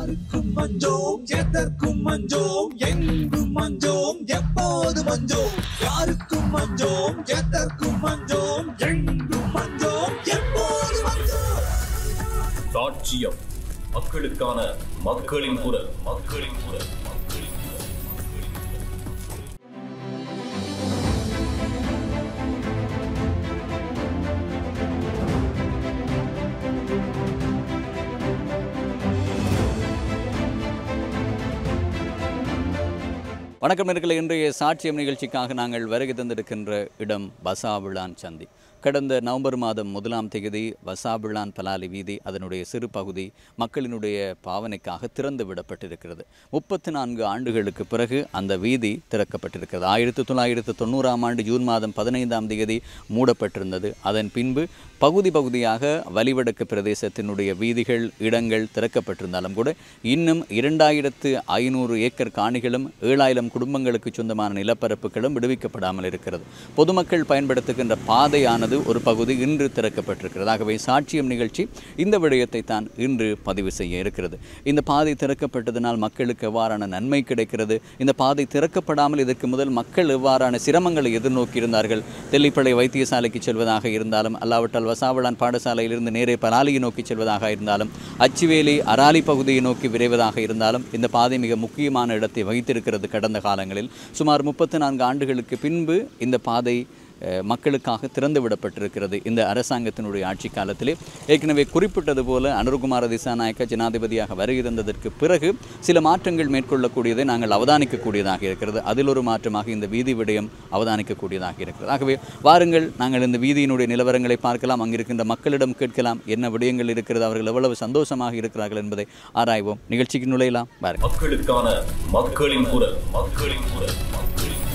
யாருக்கும் மஞ்சோம் எதற்கும் மஞ்சோம் எங்கும் மஞ்சோம் எப்போது மஞ்சோம் யாருக்கும் மஞ்சோம் எதற்கும் மஞ்சோம் எங்கும் மஞ்சோம் எப்போது மஞ்சோம் சாட்சியம் மக்களுக்கான மக்களின் குரல் மக்களின் குரல் மக்களின் குரல் வணக்கம் நேர்களே இன்றைய சாட்சியம் நிகழ்ச்சிக்காக நாங்கள் வருகை தந்திருக்கின்ற இடம் பசாவிளான் சந்தி கடந்த நவம்பர் மாதம் முதலாம் தேதி வசாபிளான் பலாலி வீதி அதனுடைய சிறு பகுதி மக்களினுடைய பாவனைக்காக திறந்து விடப்பட்டிருக்கிறது முப்பத்தி நான்கு ஆண்டுகளுக்கு பிறகு அந்த வீதி திறக்கப்பட்டிருக்கிறது ஆயிரத்தி தொள்ளாயிரத்து தொண்ணூறாம் ஆண்டு ஜூன் மாதம் பதினைந்தாம் தேதி மூடப்பட்டிருந்தது அதன் பின்பு பகுதி பகுதியாக வலிவடக்கு பிரதேசத்தினுடைய வீதிகள் இடங்கள் திறக்கப்பட்டிருந்தாலும் கூட இன்னும் இரண்டாயிரத்து ஐநூறு ஏக்கர் காணிகளும் ஏழாயிரம் குடும்பங்களுக்கு சொந்தமான நிலப்பரப்புகளும் விடுவிக்கப்படாமல் இருக்கிறது பொதுமக்கள் பயன்படுத்துகின்ற பாதையானது ஒரு பகுதி இன்று திறக்கப்பட்டிருக்கிறது ஆகவே சாட்சியம் நிகழ்ச்சி இந்த விடயத்தை தான் இன்று பதிவு செய்ய இருக்கிறது இந்த பாதை திறக்கப்பட்டதனால் மக்களுக்கு எவ்வாறான நன்மை கிடைக்கிறது இந்த பாதை திறக்கப்படாமல் இதற்கு முதல் மக்கள் எவ்வாறான சிரமங்களை எதிர்நோக்கி இருந்தார்கள் தெல்லிப்பளை வைத்தியசாலைக்கு செல்வதாக இருந்தாலும் அல்லாவிட்டால் வசாவளான் பாடசாலையிலிருந்து நேரே பராலியை நோக்கி செல்வதாக இருந்தாலும் அச்சுவேலி அராலி பகுதியை நோக்கி விரைவதாக இருந்தாலும் இந்த பாதை மிக முக்கியமான இடத்தை வகித்திருக்கிறது கடந்த காலங்களில் சுமார் முப்பத்தி நான்கு ஆண்டுகளுக்கு பின்பு இந்த பாதை அஹ், மக்களுக்காக திறந்து விடப்பட்டிருக்கிறது இந்த அரசாங்கத்தினுடைய ஆட்சி காலத்திலே ஏற்கனவே குறிப்பிட்டது போல அனுருகுமார திசாநாயக்க ஜனாதிபதியாக வருகை தந்ததற்கு பிறகு சில மாற்றங்கள் மேற்கொள்ளக்கூடியதை நாங்கள் அவதானிக்கக்கூடியதாக இருக்கிறது அதில் ஒரு மாற்றமாக இந்த வீதி விடயம் அவதானிக்கக்கூடியதாக இருக்கிறது ஆகவே வாருங்கள் நாங்கள் இந்த வீதியினுடைய நிலவரங்களை பார்க்கலாம் அங்கிருக்கின்ற மக்களிடம் கேட்கலாம் என்ன விடயங்கள் இருக்கிறது அவர்கள் எவ்வளவு சந்தோஷமாக இருக்கிறார்கள் என்பதை ஆராய்வோம் நிகழ்ச்சிக்கு நுழையலாம் பாருங்கள் மக்களுக்கான மக்களின் குரல் மக்களின் குரல் மக்களின் குரல்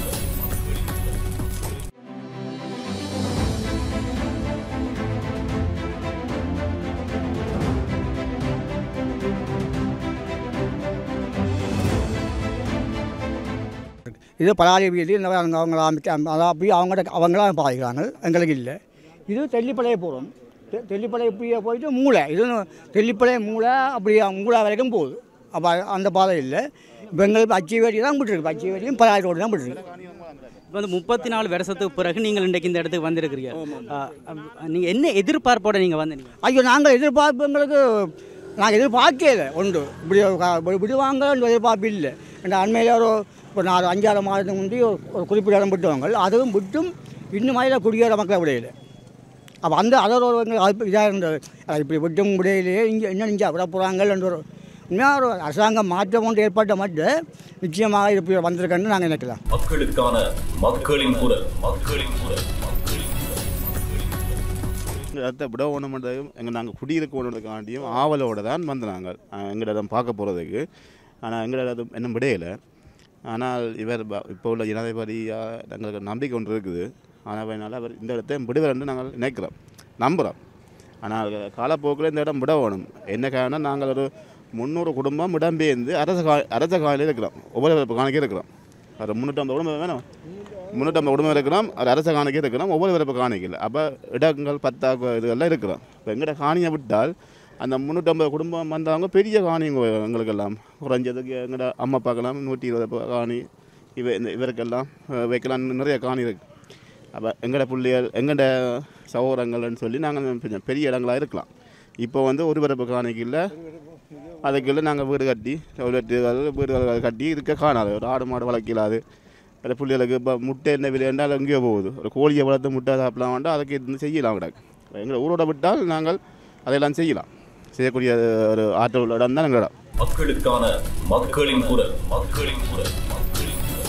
இது பலாலி வீதி இந்த அவங்க அவங்க அமைக்க அதான் அப்படி அவங்கள்ட்ட அவங்களாம் பாதிக்கிறாங்க எங்களுக்கு இல்லை இது தெல்லிப்பளைய போகிறோம் தெல்லிப்பளை இப்படியே போயிட்டு மூளை இது தெல்லிப்பளை மூளை அப்படி மூளை வரைக்கும் போகுது அப்போ அந்த பாதை இல்லை இப்போ எங்களுக்கு அச்சி வேடி தான் விட்டுருக்கு அச்சி வேடியும் பலாலி ரோடு தான் விட்டுருக்கு இப்போ வந்து முப்பத்தி நாலு வருஷத்துக்கு பிறகு நீங்கள் இன்றைக்கு இந்த இடத்துக்கு வந்திருக்கிறீங்க நீங்கள் என்ன எதிர்பார்ப்போட நீங்கள் வந்தீங்க ஐயோ நாங்கள் எதிர்பார்ப்பு எங்களுக்கு நாங்கள் எதிர்பார்க்கல உண்டு இப்படி க- இப்படி விடுவாங்க எதிர்பார்ப்பு இல்லை ஏன்னா அண்மையில் ஒரு இப்போ நாலு அஞ்சாறு மாதத்துக்கு முந்தி ஒரு ஒரு குறிப்பிட்ட இடம் விட்டுவாங்க அதுவும் விட்டும் இன்னும் மாதிரி குடியேற மக்களை விடையில அப்போ அந்த அதோட ஒரு இதாக இருந்தது அது இப்படி விட்டும் விடையிலேயே இங்கே இன்னும் இங்கே விட போகிறாங்கன்ற ஒரு உண்மையாக ஒரு அரசாங்கம் மாற்றம் ஒன்று ஏற்பட்ட மட்டும் நிச்சயமாக இது இப்படி வந்திருக்கேன்னு நாங்கள் நினைக்கலாம் மக்களுக்கான மக்களின் குரல் மக்களின் குரல் மக்களின் குரல் இந்த இடத்த விட வேணுமென்றது எங்கள் நாங்கள் குடியிருக்க வேணுன்றதுக்காண்டியும் ஆவலோட தான் வந்து நாங்கள் எங்களிடம் பார்க்க போகிறதுக்கு ஆனால் எங்களிடம் இன்னும் விடையலை ஆனால் இவர் ப- இப்போ உள்ள ஜனாதிபதியாக எங்களுக்கு நம்பிக்கை ஒன்று இருக்குது ஆனால் அதனால் அவர் இந்த இடத்தை விடுவார்னு நாங்கள் நினைக்கிறோம் நம்புகிறோம் ஆனால் காலப்போக்கில் இந்த இடம் விட வேணும் என்ன காரணம் நாங்கள் ஒரு முந்நூறு குடும்பம் இடம்பெயர்ந்து அரச கா அரச காலையில் இருக்கிறோம் ஒவ்வொரு காணிக்கே இருக்கிறோம் ஒரு முந்நூற்றம்பது குடும்பம் வேணும் முந்நூற்றம்பது குடும்பம் இருக்கிறோம் ஒரு அரச காணிக்கே இருக்கிறோம் ஒவ்வொரு பிறப்பு காணிக்கல அப்போ இடங்கள் பத்தாக்கு இதுகள்லாம் இருக்கிறோம் இப்போ எங்கள்கிட்ட காணியை விட்டால் அந்த முந்நூற்றம்பது குடும்பம் வந்தவங்க பெரிய காணிங்க எங்களுக்கெல்லாம் குறைஞ்சதுக்கு எங்கள்ட அம்மா பார்க்கலாம் நூற்றி இருபது ப- காணி இவ இந்த இவருக்கெல்லாம் அஹ், வைக்கலாம் நிறைய காணி இருக்குது அப்போ எங்கட பிள்ளைகள் எங்கட சகோதரங்கள்னு சொல்லி நாங்கள் கொஞ்சம் பெரிய இடங்களாக இருக்கலாம் இப்போ வந்து ஒரு பிறப்பு காணிக்கல அதுக்குள்ள நாங்கள் வீடு கட்டி டொய்லெட்டுகள் வீடுகள் கட்டி இருக்க காணாது ஒரு ஆடு மாடு வளர்க்கலாது வேறு பிள்ளைகளுக்கு இப்போ முட்டை என்ன விலை என்றால் எங்கேயோ போகுது ஒரு கோழியை வளர்த்து முட்டை சாப்பிடலாம் வேண்டாம் அதுக்கு இருந்து செய்யலாம் கிடக்கு எங்களை ஊரோட விட்டால் நாங்கள் அதையெல்லாம் செய்யலாம் செய்யக்கூடிய ஒரு ஆற்றல் உள்ள இடம் தான் எங்கள் இடம் மக்களுக்கான மக்களின் குரல் மக்களின் குரல் மக்களின் குரல்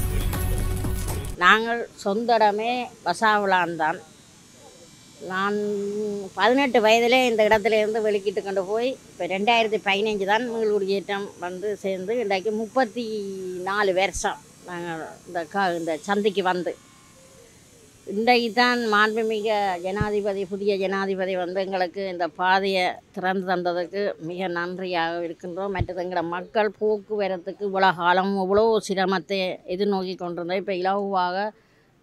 நாங்கள் சொந்த இடமே வசாவிலான் தான் நான் பதினெட்டு வயதிலே இந்த இடத்துல இருந்து வெளிக்கிட்டு கொண்டு போய் இப்போ ரெண்டாயிரத்தி பதினஞ்சு தான் மீள்குடியேற்றம் வந்து சேர்ந்து இன்றைக்கு முப்பத்தி நாலு வருஷம் நாங்கள் இந்த க இந்த சந்தைக்கு வந்து இன்றைக்கு தான் மாண்புமிக ஜனாதிபதி புதிய ஜனாதிபதி வந்து எங்களுக்கு இந்த பாதையை திறந்து தந்ததுக்கு மிக நன்றியாக இருக்கின்றோம் மற்றது எங்களோட மக்கள் போக்குவரத்துக்கு இவ்வளோ காலம் இவ்வளோ சிரமத்தை எதிர்நோக்கி கொண்டிருந்தோம் இப்போ இலகுவாக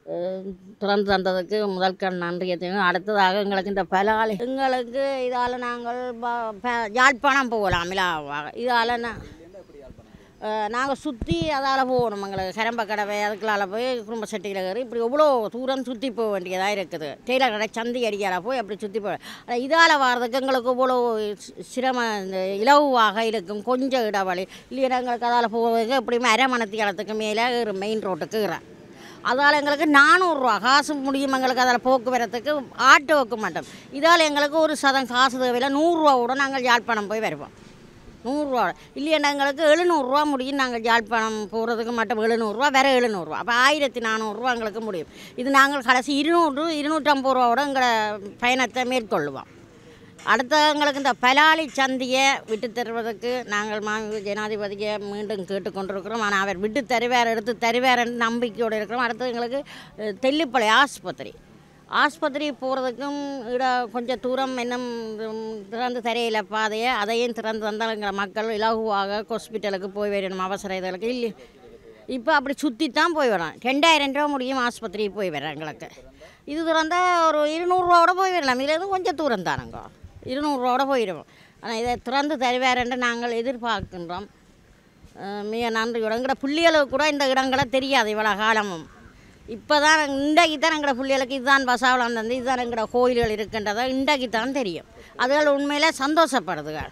அஹ், திறந்து தந்ததுக்கு முதல் கண் நன்றியை தெரியும் அடுத்ததாக எங்களுக்கு இந்த பலாலி எங்களுக்கு இதால் நாங்கள் ப- ப- யாழ்ப்பாணம் போகலாம் இலாவாக இதால் நான் நாங்கள் சுற்றி அதால் போகணும் எங்களுக்கு கரம்ப கடவை அதுக்குள்ளால போய் குடும்ப சட்டியில் ஏறி இப்படி எவ்வளோ தூரம் சுற்றி போக வேண்டியதாக இருக்குது டெய்லர் கடை சந்தி அடிக்கால போய் அப்படி சுற்றி போக ஆனால் இதால் வர்றதுக்கு எங்களுக்கு இவ்வளோ சி- சிரமம் இந்த இலவாக இருக்கும் கொஞ்சம் இடைவெளி இல்லையா எங்களுக்கு அதால் போகிறதுக்கு எப்படியுமே அரை மணத்தி காலத்துக்கு மேலே மெயின் ரோட்டுக்கு ஏறேன் அதால் எங்களுக்கு நானூறுரூவா காசு முடியும் எங்களுக்கு அதில் போக்குவரத்துக்கு ஆட்டோ வைக்க மாட்டோம் இதால் எங்களுக்கு ஒரு சதம் காசு தேவையில்லை நூறுரூவா கூட நாங்கள் யாழ்ப்பாணம் போய் வருவோம் நூறுரூவா இல்லையா எங்களுக்கு எழுநூறுரூவா முடியும் நாங்கள் யாழ்ப்பாணம் போகிறதுக்கு மட்டும் எழுநூறுரூவா வேற எழுநூறுவா அப்போ ஆயிரத்தி நானூறுரூவா எங்களுக்கு முடியும் இது நாங்கள் கடைசி இருநூறு இருநூற்றம்பது ரூபாவோட எங்களை பயணத்தை மேற்கொள்ளுவோம் அடுத்த எங்களுக்கு இந்த பலாலி சந்தியை விட்டு தருவதற்கு நாங்கள் மாண்பு ஜனாதிபதியை மீண்டும் கேட்டுக்கொண்டிருக்கிறோம் ஆனால் அவர் விட்டு தருவார் எடுத்து தருவார்னு நம்பிக்கையோடு இருக்கிறோம் அடுத்து எங்களுக்கு அஹ், தெல்லிப்பளை ஆஸ்பத்திரி ஆஸ்பத்திரி போகிறதுக்கும் இட கொஞ்சம் தூரம் இன்னும் உம், திறந்து தரையில் பாதையை அதையும் திறந்து தந்தால் எங்களை மக்கள் இலகுவாக ஹாஸ்பிட்டலுக்கு போய் வரணும் அவசர இதற்கு இல்லை இப்போ அப்படி சுற்றி தான் போய் வரோம் ரெண்டாயிரம் ரூபா முடியும் ஆஸ்பத்திரிக்கு போய் வரேன் எங்களுக்கு இது திறந்தா ஒரு இருநூறுவாவோட போய் வரலாம் இதுலேருந்து கொஞ்சம் தூரம் தானுங்க இருநூறுவாவோட போயிடுவோம் ஆனால் இதை திறந்து தருவாரென்று நாங்கள் எதிர்பார்க்கின்றோம் அஹ் மிக நன்றியோட எங்களோட பிள்ளைகளுக்கு கூட இந்த இடங்களை தெரியாது இவ்வளோ காலமும் இப்போ தான் இன்றைக்கு தான் எங்களோட பிள்ளைகளுக்கு இதுதான் பசாவளம் தந்து இதுதான் எங்களோட கோயில்கள் இருக்கின்றதோ இன்றைக்கு தான் தெரியும் அதுகள் உண்மையிலே சந்தோஷப்படுதுகள்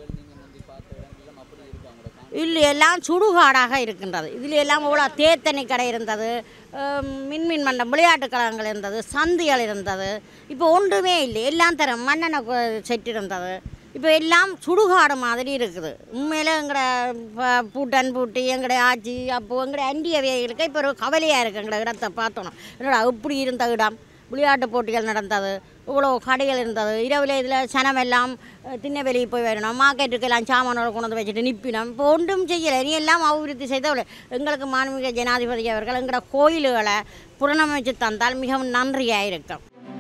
இல்லை எல்லாம் சுடுகாடாக இருக்கின்றது இதில் எல்லாம் இவ்வளோ தேத்தண்ணி கடை இருந்தது அஹ் மின்மின் மண்டம் விளையாட்டு கழகங்கள் இருந்தது சந்திகள் இருந்தது இப்போ ஒன்றுமே இல்லை எல்லாம் தரம் மண்ணெண்ணெய் கு- செட் இருந்தது இப்போ எல்லாம் சுடுகாடு மாதிரி இருக்குது உண்மையில் எங்களோட ப- பூட்டன் பூட்டி எங்களுடைய ஆச்சி அப்போ எங்களுடைய அண்டியவைகளுக்கு இப்போ ஒரு கவலையாக இருக்குது எங்களோட இடத்தை பார்த்தோன்னா என்னடா இப்படி இருந்த இடம் விளையாட்டு போட்டிகள் நடந்தது இவ்வளோ கடைகள் இருந்தது இரவில் இதில் சனம் எல்லாம் அஹ், திண்ணை வெளியே போய் வரணும் மார்க்கெட்டுக்கு எல்லாம் சாமானோட கொண்டு வந்து வச்சுட்டு நிப்பினோம் இப்போ ஒன்றும் செய்யலை இனி எல்லாம் அபிவிருத்தி செய்தவள் எங்களுக்கு மாண்புமிகு ஜனாதிபதி அவர்கள் எங்களோட கோயில்களை புனரமைச்சு தந்தால் மிகவும் நன்றியாக இருக்கும்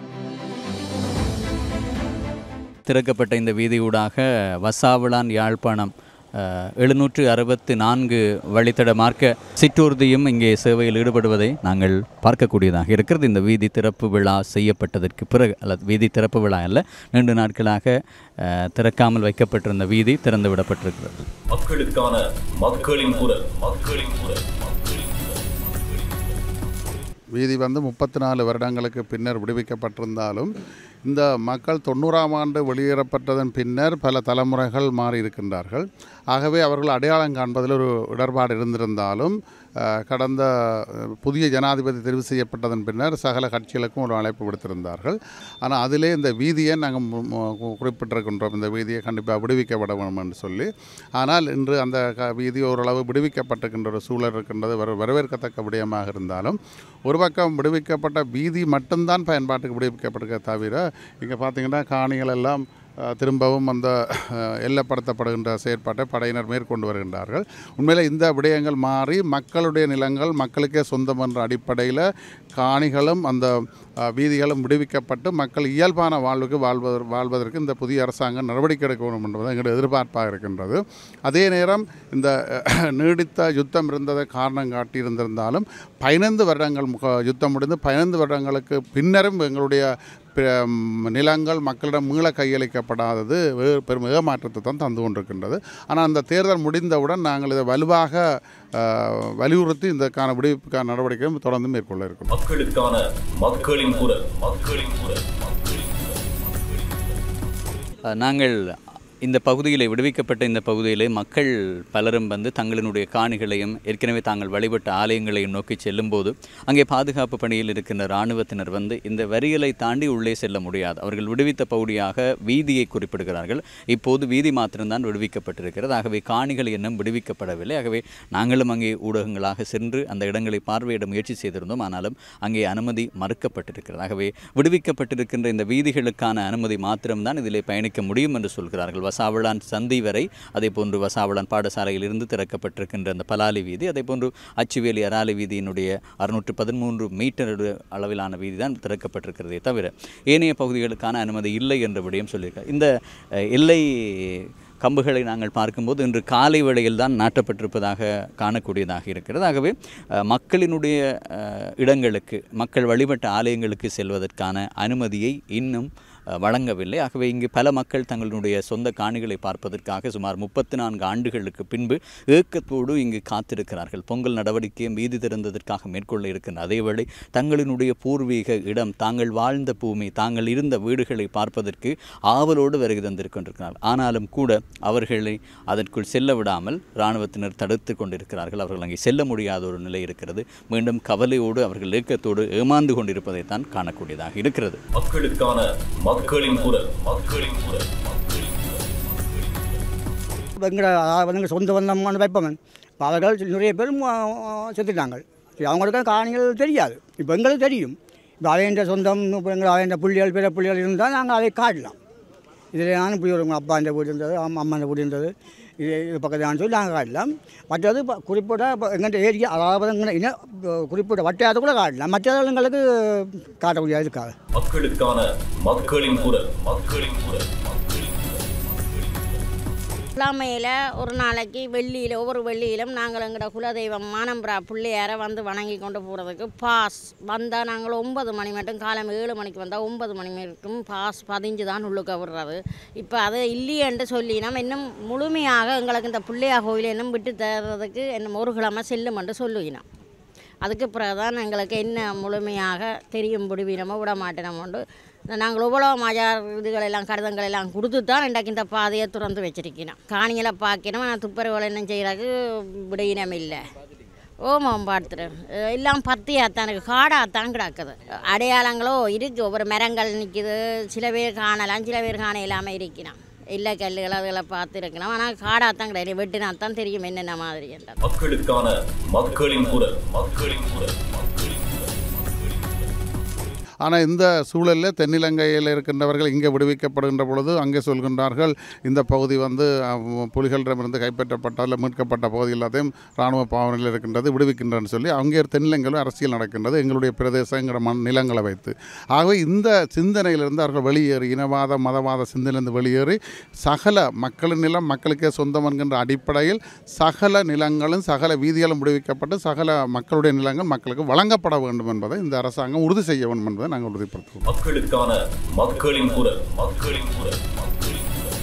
திறக்கப்பட்ட இந்த வீதியூடாக வசாவிளான் யாழ்ப்பாணம் அஹ், எழுநூற்று அறுபத்து நான்கு வழித்தட மார்க்க சிற்றூர்தியும் இங்கே சேவையில் ஈடுபடுவதை நாங்கள் பார்க்கக்கூடியதாக இருக்கிறது இந்த வீதி திறப்பு விழா செய்யப்பட்டதற்கு பிறகு அல்லது வீதி திறப்பு விழா அல்ல நீண்ட நாட்களாக அஹ், திறக்காமல் வைக்கப்பட்டிருந்த வீதி திறந்து விடப்பட்டிருக்கிறது மக்களுக்கான மக்களின் குரல் மக்களின் குரல் மக்களின் குரல் வீதி வந்து முப்பத்தி நாலு வருடங்களுக்கு பின்னர் விடுவிக்கப்பட்டிருந்தாலும் இந்த மக்கள் தொண்ணூறாம் ஆண்டு வெளியேறப்பட்டதன் பின்னர் பல தலைமுறைகள் மாறி இருக்கின்றார்கள் ஆகவே அவர்கள் அடையாளம் காண்பதில் ஒரு இடர்பாடு இருந்திருந்தாலும் அஹ், கடந்த அஹ், புதிய ஜனாதிபதி தெரிவு செய்யப்பட்டதன் பின்னர் சகல கட்சிகளுக்கும் ஒரு அழைப்பு விடுத்திருந்தார்கள் ஆனால் அதிலே இந்த வீதியை நாங்கள் குறிப்பிட்டிருக்கின்றோம் இந்த வீதியை கண்டிப்பாக விடுவிக்கப்பட வேண்டும் என்று சொல்லி ஆனால் இன்று அந்த க வீதி ஓரளவு விடுவிக்கப்பட்டிருக்கின்ற ஒரு சூழல் இருக்கின்றது வர வரவேற்கத்தக்க விடயமாக இருந்தாலும் ஒரு பக்கம் விடுவிக்கப்பட்ட வீதி மட்டும்தான் பயன்பாட்டுக்கு விடுவிக்கப்பட்டிருக்க தவிர இங்கே பார்த்தீங்கன்னா காணிகள் எல்லாம் அஹ், திரும்பவும் அந்த அஹ், எல்லப்படுத்தப்படுகின்ற செயற்பாட்டை படையினர் மேற்கொண்டு வருகின்றார்கள் உண்மையில் இந்த விடயங்கள் மாறி மக்களுடைய நிலங்கள் மக்களுக்கே சொந்தம் என்ற அடிப்படையில் காணிகளும் அந்த அஹ், வீதிகளும் விடுவிக்கப்பட்டு மக்கள் இயல்பான வாழ்வுக்கு வாழ்வதற்கு வாழ்வதற்கு இந்த புதிய அரசாங்கம் நடவடிக்கை எடுக்க வேண்டும் என்பது எங்களுடைய எதிர்பார்ப்பாக இருக்கின்றது அதே நேரம் இந்த அஹ், நீடித்த யுத்தம் இருந்ததை காரணம் காட்டி இருந்திருந்தாலும் பதினைந்து வருடங்கள் முக- யுத்தம் முடிந்து பதினைந்து வருடங்களுக்கு பின்னரும் எங்களுடைய பிற- ம், நிலங்கள் மக்களிடம் மீள கையளிக்கப்படாதது வே- பெரும் ஏமாற்றத்தை தான் தந்து கொண்டிருக்கின்றது ஆனால் அந்த தேர்தல் முடிந்தவுடன் நாங்கள் இதை வலுவாக அஹ், வலியுறுத்தி இதற்கான விடுவிப்புக்கான நடவடிக்கையும் தொடர்ந்து மேற்கொள்ள இருக்கிறோம் மக்களுக்கான மக்களின் குரல் மக்களின் குரல் மக்களின் குரல் அஹ், நாங்கள் இந்த பகுதியிலே விடுவிக்கப்பட்ட இந்த பகுதியிலே மக்கள் பலரும் வந்து தங்களினுடைய காணிகளையும் ஏற்கனவே தாங்கள் வழிபட்ட ஆலயங்களையும் நோக்கி செல்லும்போது அங்கே பாதுகாப்பு பணியில் இருக்கின்ற இராணுவத்தினர் வந்து இந்த வரிகளை தாண்டி உள்ளே செல்ல முடியாது அவர்கள் விடுவித்த பகுதியாக வீதியை குறிப்பிடுகிறார்கள் இப்போது வீதி மாத்திரம்தான் விடுவிக்கப்பட்டிருக்கிறது ஆகவே காணிகள் இன்னும் விடுவிக்கப்படவில்லை ஆகவே நாங்களும் அங்கே ஊடகங்களாக சென்று அந்த இடங்களை பார்வையிட முயற்சி செய்திருந்தோம் ஆனாலும் அங்கே அனுமதி மறுக்கப்பட்டிருக்கிறது ஆகவே விடுவிக்கப்பட்டிருக்கின்ற இந்த வீதிகளுக்கான அனுமதி மாத்திரம்தான் இதிலே பயணிக்க முடியும் என்று சொல்கிறார்கள் வசாவளான் சந்தி வரை அதே போன்று வசாவளான் பாடசாலையில் இருந்து திறக்கப்பட்டிருக்கின்ற அந்த பலாலி வீதி அதே போன்று அச்சுவேலி அராலி வீதியினுடைய அறுநூற்று பதிமூன்று மீட்டர் அளவிலான வீதி தான் திறக்கப்பட்டிருக்கிறதே தவிர ஏனைய பகுதிகளுக்கான அனுமதி இல்லை என்ற விடயம் சொல்லியிருக்கார் இந்த அஹ், எல்லை கம்புகளை நாங்கள் பார்க்கும்போது இன்று காலை வேளையில் தான் நாட்டப்பட்டிருப்பதாக காணக்கூடியதாக இருக்கிறது ஆகவே அஹ், மக்களினுடைய அஹ், இடங்களுக்கு மக்கள் வழிபட்ட ஆலயங்களுக்கு செல்வதற்கான அனுமதியை இன்னும் அஹ், வழங்கவில்லை ஆகவே இங்கு பல மக்கள் தங்களுடைய சொந்த காணிகளை பார்ப்பதற்காக சுமார் முப்பத்தி நான்கு ஆண்டுகளுக்கு பின்பு ஏக்கத்தோடு இங்கு காத்திருக்கிறார்கள் பொங்கல் நடவடிக்கையை வீதி திறந்ததற்காக மேற்கொள்ள இருக்கின்ற அதேவேளை தங்களினுடைய பூர்வீக இடம் தாங்கள் வாழ்ந்த பூமி தாங்கள் இருந்த வீடுகளை பார்ப்பதற்கு ஆவலோடு வருகை தந்திருக்கின்றார்கள் ஆனாலும் கூட அவர்களை அதற்குள் செல்ல விடாமல் இராணுவத்தினர் தடுத்து கொண்டிருக்கிறார்கள் அவர்கள் அங்கே செல்ல முடியாத ஒரு நிலை இருக்கிறது மீண்டும் கவலையோடு அவர்கள் ஏக்கத்தோடு ஏமாந்து கொண்டிருப்பதைத்தான் காணக்கூடியதாக இருக்கிறது மக்களுக்கான மக்களின் குரல் மக்களின் குரல் மக்களின் குரல் இப்போ எங்களை அதாவது வந்து எங்கள் சொந்த வந்தமான வைப்பவன் இப்போ அவர்கள் நிறைய பேர் ம- செத்துட்டாங்க சரி, அவங்களுக்கு காணிகள் தெரியாது இப்போ எங்களுக்கு தெரியும் இப்போ அவையன்ற சொந்தம் இப்போ எங்கள் அவையன்ற புள்ளிகள் பிற புள்ளிகள் இருந்தால் நாங்கள் அதை காட்டலாம் இதில் நான் இப்படி ஒரு அப்பா இந்த வீடு இருந்தது அம்மா அம்மா இந்த வீடு இருந்தது இது இது பக்கத்தில் சொல்லி நாங்கள் காட்டலாம் மற்றது இப்போ குறிப்பிட்ட இப்போ எங்கள்கிட்ட ஏரியா அதாவது எங்களை இன குறிப்பிட்ட வட்டாரத்தை கூட காட்டலாம் மற்ற எங்களுக்கு காட்ட முடியாது இருக்காது மக்களுக்கான மக்களின் குரல் மக்களின் குரல் மக்களின் குரல் இல்லாமையில் ஒரு நாளைக்கு வெள்ளியில் ஒவ்வொரு வெள்ளியிலும் நாங்கள் எங்களோட குலதெய்வம் மானம்பரா பிள்ளையாரை வந்து வணங்கி கொண்டு போகிறதுக்கு பாஸ் வந்தால் நாங்கள் ஒன்பது மணி மட்டும் காலம் ஏழு மணிக்கு வந்தால் ஒன்பது மணி வரைக்கும் பாஸ் பதிஞ்சு தான் உள்ளுக்க விடுறது இப்போ அது இல்லையென்று சொல்லினா இன்னும் முழுமையாக எங்களுக்கு இந்த பிள்ளையார் கோயில் இன்னும் விட்டு தர்றதுக்கு இன்னும் ஒரு கிழமை செல்லுமென்று சொல்லுவினோம் அதுக்கு பிறகுதான் எங்களுக்கு என்ன முழுமையாக தெரியும் விடுவினமோ விட மாட்டேனமோண்டு நாங்கள் இவ்வளோ மஜார் இதுகளெல்லாம் கடிதங்கள் எல்லாம் கொடுத்து தான் இன்றைக்கு இந்த பாதையை திறந்து வச்சிருக்கிறோம் காணிகளை பார்க்கணும் ஆனால் துப்புரவுகள் என்ன செய்கிறதுக்கு விடையினம் இல்லை ஓமம் பார்த்துறேன் எல்லாம் பத்தியாத்தான் இருக்குது காடாத்தான் கிடக்குது அடையாளங்களோ இருக்குது ஒவ்வொரு மரங்கள் நிற்கிது சில பேர் காணலாம் சில பேர் காண இல்லாமல் இருக்கிறான் இல்லை கல்லுகள் அதுகளை பார்த்துருக்கலாம் ஆனால் காடாத்தான் கிடையாது வெட்டினா தான் தெரியும் என்னென்ன மாதிரி என்றது மக்களுக்கான மக்களின் குரல் மக்களின் குரல் மக்களின் குரல் ஆனால் இந்த சூழலில் தென்னிலங்கையில் இருக்கின்றவர்கள் இங்கே விடுவிக்கப்படுகின்ற பொழுது அங்கே சொல்கின்றார்கள் இந்த பகுதி வந்து அஹ், புலிகளிடமிருந்து கைப்பற்றப்பட்ட மீட்கப்பட்ட பகுதி எல்லாத்தையும் இராணுவ பாவனையில் இருக்கின்றது விடுவிக்கின்றன்னு சொல்லி அங்கே தென்னிலங்கையிலும் அரசியல் நடக்கின்றது எங்களுடைய பிரதேசம் எங்களோட மண் நிலங்களை வைத்து ஆகவே இந்த சிந்தனையிலிருந்து அவர்கள் வெளியேறி இனவாத மதவாத சிந்தனையிலிருந்து வெளியேறி சகல மக்களின் நிலம் மக்களுக்கே சொந்தம் என்கின்ற அடிப்படையில் சகல நிலங்களும் சகல வீதிகளும் விடுவிக்கப்பட்டு சகல மக்களுடைய நிலங்கள் மக்களுக்கு வழங்கப்பட வேண்டும் என்பதை இந்த அரசாங்கம் உறுதி செய்ய வேண்டும் என்பதை நாங்கள் உறுதிப்படுத்துவோம் மக்களுக்கான மக்களின் குரல் மக்களின் குரல் மக்களின் குரல்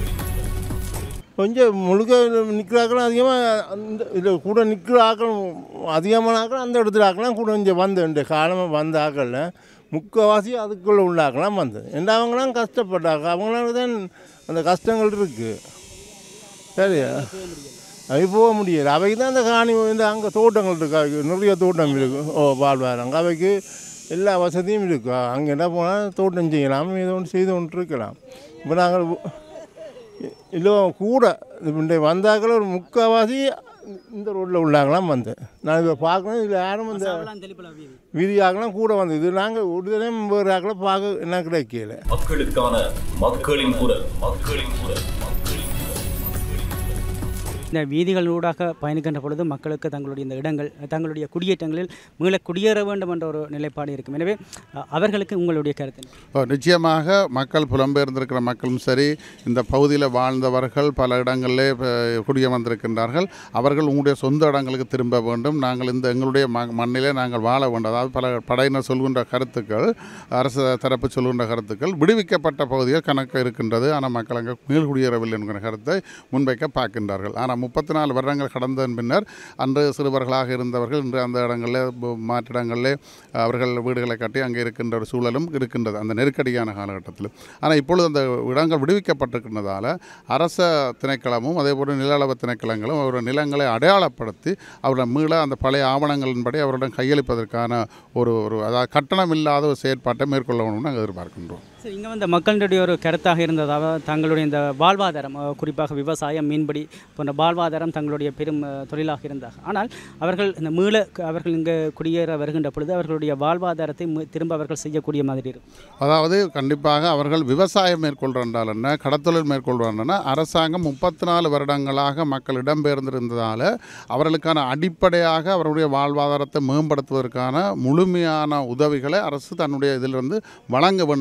கொஞ்சம் முழுக்க நிற்கிறாக்களும் அதிகமாக அந்த இதில் கூட நிற்கிற ஆக்கள் அதிகமான ஆக்கள் அந்த இடத்துல ஆக்கலாம் கூட இங்கே வந்து இந்த காலமாக வந்த ஆக்களில் முக்கால்வாசி அதுக்குள்ளே உள்ள ஆக்கலாம் வந்து ஏன்னா அவங்களாம் கஷ்டப்பட்டாங்க அவங்களால தான் அந்த கஷ்டங்கள் இருக்குது சரியா அவை போக முடியல அவைக்கு தான் அந்த காணி இந்த அங்கே தோட்டங்கள் இருக்கு அவைக்கு நிறைய தோட்டம் இருக்கு ஓ வாழ்வாராங்க அவைக்கு எல்லா வசதியும் இருக்கு அங்கே என்ன போனால் தோட்டம் செய்யலாம் ஏதோ ஒன்று செய்து கொண்டு இருக்கலாம் இப்போ நாங்கள் இல்லை கூட இந்த வந்தாக்கள் ஒரு முக்கால்வாசி இந்த ரோட்டில் உள்ளாங்களாம் வந்து நான் இதை பார்க்கணும் இதில் யாரும் இந்த வீதியாகலாம் கூட வந்து இது நாங்கள் விடுதலை வேறு ஆக்களை பார்க்க என்ன கிடைக்கல மக்களுக்கான மக்களின் குரல் மக்களின் குரல் மக்களின் குரல் இந்த வீதிகளூடாக பயணிக்கின்ற பொழுது மக்களுக்கு தங்களுடைய இந்த இடங்கள் தங்களுடைய குடியேற்றங்களில் மீள குடியேற வேண்டும் என்ற ஒரு நிலைப்பாடு இருக்கும் எனவே அ, அவர்களுக்கு உங்களுடைய கருத்து என்ன? ஓ, நிச்சயமாக மக்கள் புலம்பெயர்ந்திருக்கிற மக்களும் சரி இந்த பகுதியில் வாழ்ந்தவர்கள் பல இடங்களிலே அஹ், குடிய வந்திருக்கின்றார்கள் அவர்கள் உங்களுடைய சொந்த இடங்களுக்கு திரும்ப வேண்டும் நாங்கள் இந்த எங்களுடைய ம மண்ணிலே நாங்கள் வாழ வேண்டும் அதாவது பல படையினர் சொல்கின்ற கருத்துக்கள் அரசு தரப்பு சொல்கின்ற கருத்துக்கள் விடுவிக்கப்பட்ட பகுதிகள் கணக்கு இருக்கின்றது ஆனால் மக்கள் அங்கே மீள்குடியேறவில்லை என்கிற கருத்தை முன்வைக்க பார்க்கின்றார்கள் ஆனால் முப்பத்தி நாலு வருடங்கள் கடந்ததன் பின்னர் அன்று சிறுவர்களாக இருந்தவர்கள் இன்று அந்த இடங்களில் ப- மாற்றிடங்களிலே அவர்கள் வீடுகளை கட்டி அங்கே இருக்கின்ற ஒரு சூழலும் இருக்கின்றது அந்த நெருக்கடியான காலகட்டத்தில் ஆனால் இப்பொழுது அந்த இடங்கள் விடுவிக்கப்பட்டிருக்கின்றதால அரச திணைக்களமும் அதே போல நில அளவு திணைக்களங்களும் அவருடைய நிலங்களை அடையாளப்படுத்தி அவருடைய மீள அந்த பழைய ஆவணங்களின்படி அவரிடம் கையளிப்பதற்கான ஒரு ஒரு அதாவது கட்டணம் இல்லாத ஒரு செயற்பாட்டை மேற்கொள்ள வேணும்னு நாங்கள் எதிர்பார்க்கின்றோம் சரி இங்கே வந்த மக்களுடைய ஒரு கருத்தாக இருந்ததாக தங்களுடைய இந்த வாழ்வாதாரம் அஹ், குறிப்பாக விவசாயம் மீன்பிடி போன்ற வாழ்வாதாரம் தங்களுடைய பெரும் அஹ், தொழிலாக இருந்தாங்க ஆனால் அவர்கள் இந்த மீள அவர்கள் இங்கே குடியேற வருகின்ற பொழுது அவர்களுடைய வாழ்வாதாரத்தை மீ- திரும்ப அவர்கள் செய்யக்கூடிய மாதிரி இருக்கும் அதாவது கண்டிப்பாக அவர்கள் விவசாயம் மேற்கொள்கிறார்கள் என்ன கடத்தொழில் மேற்கொள்கிறாங்கன்னா அரசாங்கம் முப்பத்தி நாலு வருடங்களாக மக்கள் இடம்பெயர்ந்திருந்ததால் அவர்களுக்கான அடிப்படையாக அவருடைய வாழ்வாதாரத்தை மேம்படுத்துவதற்கான முழுமையான உதவிகளை அரசு தன்னுடைய இதிலிருந்து வழங்க வேண்டும் என்பதை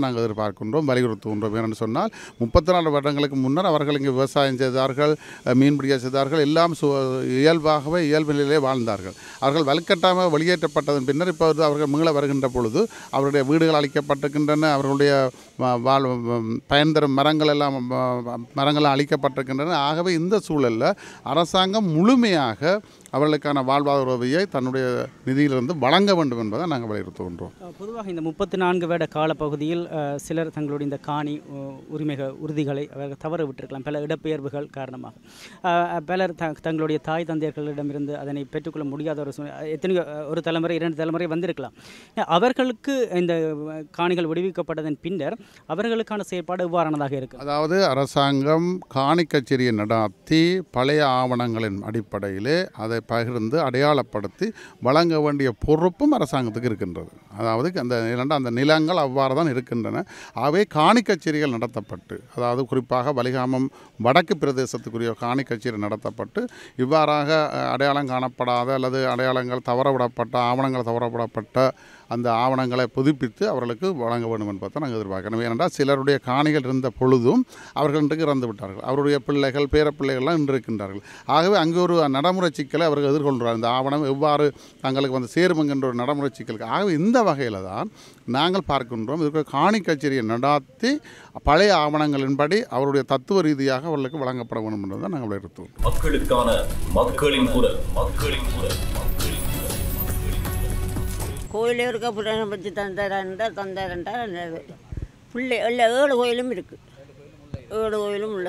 நாங்கள் எதிர்பார்க்கின்றோம் வலியுறுத்துகின்றோம் ஏனென்று சொன்னால் முப்பத்தி நாலு வருடங்களுக்கு முன்னர் அவர்கள் இங்கே விவசாயம் செய்தார்கள் அஹ், மீன்பிடிக்க செய்தார்கள் எல்லாம் சு இயல்பாகவே இயல்பு நிலையிலே வாழ்ந்தார்கள் அவர்கள் வலுக்கட்டாமல் வெளியேற்றப்பட்டதன் பின்னர் இப்போது அவர்கள் மீள வருகின்ற பொழுது அவருடைய வீடுகள் அளிக்கப்பட்டிருக்கின்றன அவர்களுடைய வா- வாழ் பயன் தரும் மரங்கள் எல்லாம் ம- மரங்கள் அளிக்கப்பட்டிருக்கின்றன ஆகவே இந்த சூழலில் அரசாங்கம் முழுமையாக அவர்களுக்கான வாழ்வாதார உதவியை தன்னுடைய நிதியிலிருந்து வழங்க வேண்டும் என்பதை நாங்கள் வலியுறுத்துகின்றோம் பொதுவாக இந்த முப்பத்தி நான்கு வருட காலப்பகுதியில் அஹ், சிலர் தங்களுடைய இந்த காணி அஹ், உரிமைக உறுதிகளை அவர்கள் தவற விட்டிருக்கலாம் பல இடப்பெயர்வுகள் காரணமாக அஹ், பலர் த தங்களுடைய தாய் தந்தையர்களிடமிருந்து அதனை பெற்றுக்கொள்ள முடியாத ஒரு சூழ்நிலை எத்தனையோ அஹ், ஒரு தலைமுறை இரண்டு தலைமுறை வந்திருக்கலாம் அவர்களுக்கு இந்த அஹ், காணிகள் விடுவிக்கப்பட்டதன் பின்னர் அவர்களுக்கான செயற்பாடு எவ்வாறானதாக இருக்கு அதாவது அரசாங்கம் காணி கச்சேரியை நடாத்தி பழைய ஆவணங்களின் அடிப்படையிலே அதை பகிர்ந்து அடையாளப்படுத்தி வழங்க வேண்டிய பொறுப்பும் அரசாங்கத்துக்கு இருக்கின்றது அதாவது அந்த இரண்டு அந்த நிலங்கள் அவ்வாறு தான் இருக்கின்றன ஆகவே காணி கச்சேரிகள் நடத்தப்பட்டு அதாவது குறிப்பாக வலிகாமம் வடக்கு பிரதேசத்துக்குரிய காணி கச்சேரி நடத்தப்பட்டு இவ்வாறாக அஹ், அடையாளம் காணப்படாத அல்லது அடையாளங்கள் தவறவிடப்பட்ட ஆவணங்கள் தவறவிடப்பட்ட அந்த ஆவணங்களை புதுப்பித்து அவர்களுக்கு வழங்க வேண்டும் என்பதை நாங்கள் எதிர்பார்க்கிறோம் ஏனென்றால் சிலருடைய காணிகள் இருந்த பொழுதும் அவர்கள் இன்றைக்கு இறந்து விட்டார்கள் அவருடைய பிள்ளைகள் பேர பிள்ளைகள்லாம் இன்று இருக்கின்றார்கள் ஆகவே அங்கே ஒரு நடைமுறை சிக்கலை அவர்கள் எதிர்கொள்கிறார் இந்த ஆவணம் எவ்வாறு தங்களுக்கு வந்து சேரும் என்கின்ற ஒரு நடைமுறை சிக்கலுக்கு ஆகவே இந்த வகையில் தான் நாங்கள் பார்க்கின்றோம் இதுக்கு காணி கச்சேரியை நடாத்தி பழைய ஆவணங்களின்படி அவருடைய தத்துவ ரீதியாக அவர்களுக்கு வழங்கப்பட வேண்டும் என்பதை நாங்கள் வலியுறுத்துவோம் மக்களுக்கான மக்களின் குரல் மக்களின் குரல் மக்களின் குரல் கோயில் இருக்க புராணம் வச்சு தந்தாரண்டா தந்தாரண்டா பிள்ளை இல்லை ஏழு கோயிலும் இருக்குது ஏழு கோயிலும் உள்ள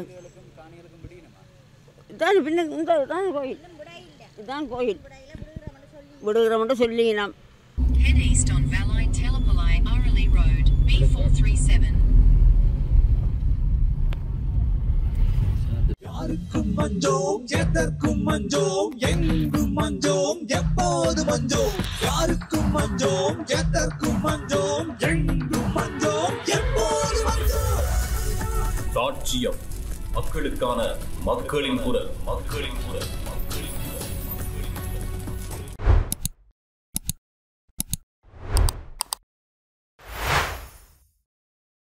இதான் பின்ன இந்த இதான் கோயில் இதான் கோயில் விடுகிறோம்னு சொல்லிங்கண்ணாம் Head east on Valai Telapalai Arali Road, B437. யாருக்கும் மஞ்சோம் எதற்கும் மஞ்சோம் எங்கும் மஞ்சோம் எப்போது மஞ்சோம் யாருக்கும் மஞ்சோம் எதற்கும் மஞ்சோம் எங்கும் மஞ்சோம் எப்போது மஞ்சோம் சாட்சியம் மக்களுக்கான மக்களின் குரல் மக்களின் குரல்